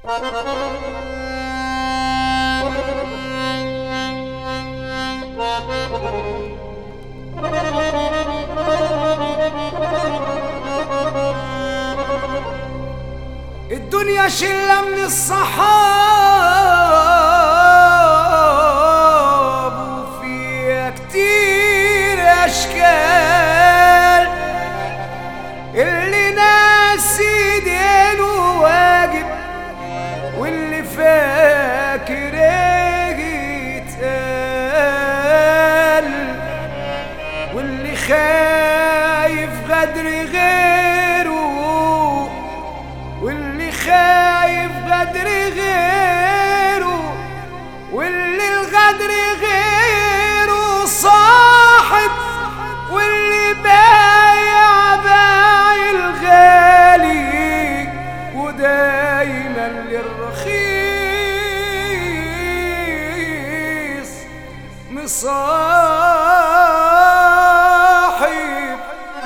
الدنيا شلة من الصحاب وفيها كتير أشكال اللي ناسي دينه واجب واللي فاكر يتقال واللي خايف غدر غيره واللي خايف غدر غيره واللي الغدر غيره صاحب واللي بايع بايع الغالي ودايما للرخيص مصاحب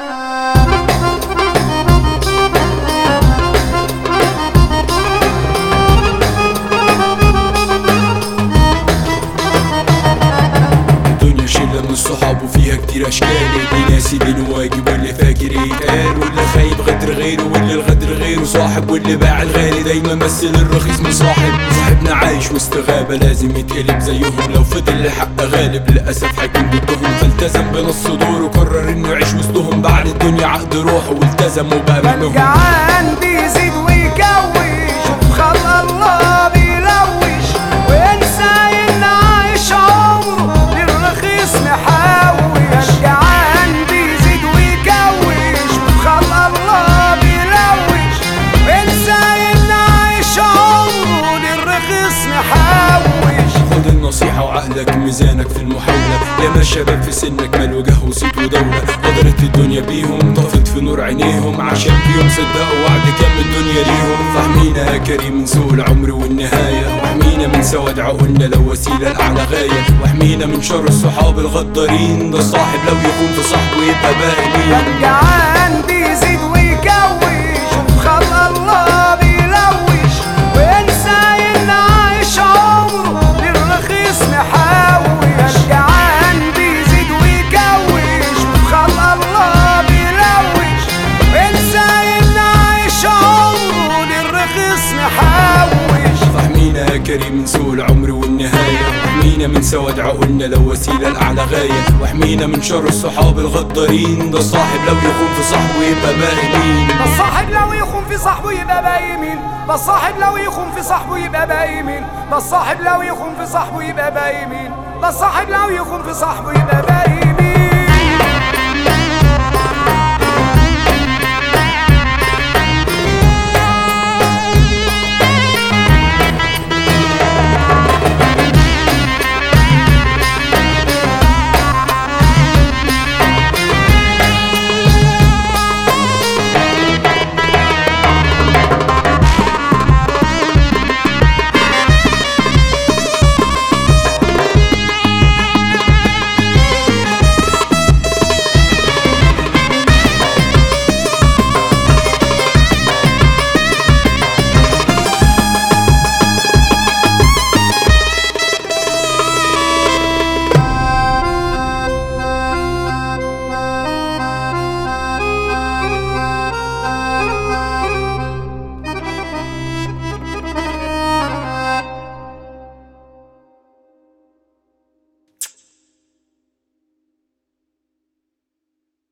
الدنيا شلة من الصحاب وفيها كتير اشكال اللي ناسي دينه واجب واللي فاكر يتقال واللي خايب غدر غيره واللي الغدر غيره صاحب واللي باع الغالي دايما مثل الرخيص مصاحب صاحبنا عايش وسط غابة لازم يتقلب زيهم لو فضل الحق غالب للأسف هيكون ضدهم فالتزم بنص دوره وقرر انه يعيش وسطهم بعد الدنيا عقد روحه والتزم وبقى منهم الجعان بيزيد ويكوش وفي خلق الله بيلوش وينسى ان عايش عمره للرخيص محوش الجعان بيزيد ويكوش وفي خلق الله بيلوش وينسى ان عايش عمره للرخيص محوش خد النصيحة وعقلك ميزانك في المحاولة ياما الشباب في سنك مال وجه وصيت ودولة قدرت الدنيا بيهم طفت في نور عينيهم عشان فيهم صدقوا وعد كام الدنيا ليهم فاحمينا يا كريم من سوء العمر والنهاية واحمينا من سواد عقولنا لو وسيلة لأعلى غاية واحمينا من شر الصحاب الغدارين ده الصاحب لو يكون في صاحبه يبقى باقي مين الجعان بيزيد ويكوش وفي خلق الله بيلوش وينسى ان عايش عمره للرخيص محوش الجعان بيزيد ويكوش وفي خلق الله بيلوش وينسى ان عايش عمره للرخيص محوش فاحمينا يا كريم من سوء العمر والنهاية واحمينا من سواد عقولنا لو وسيلة لأعلى غاية واحمينا من شر الصحاب الغدارين ده الصاحب لو يخون في صاحبه يبقى باقي مين ده الصاحب لو يخون في صاحبه يبقى باقي مين ده الصاحب لو يخون في صاحبه يبقى باقي مين ده الصاحب لو يخون في صاحبه يبقى باقي مين ده الصاحب لو يخون في صاحبه يبقى باقي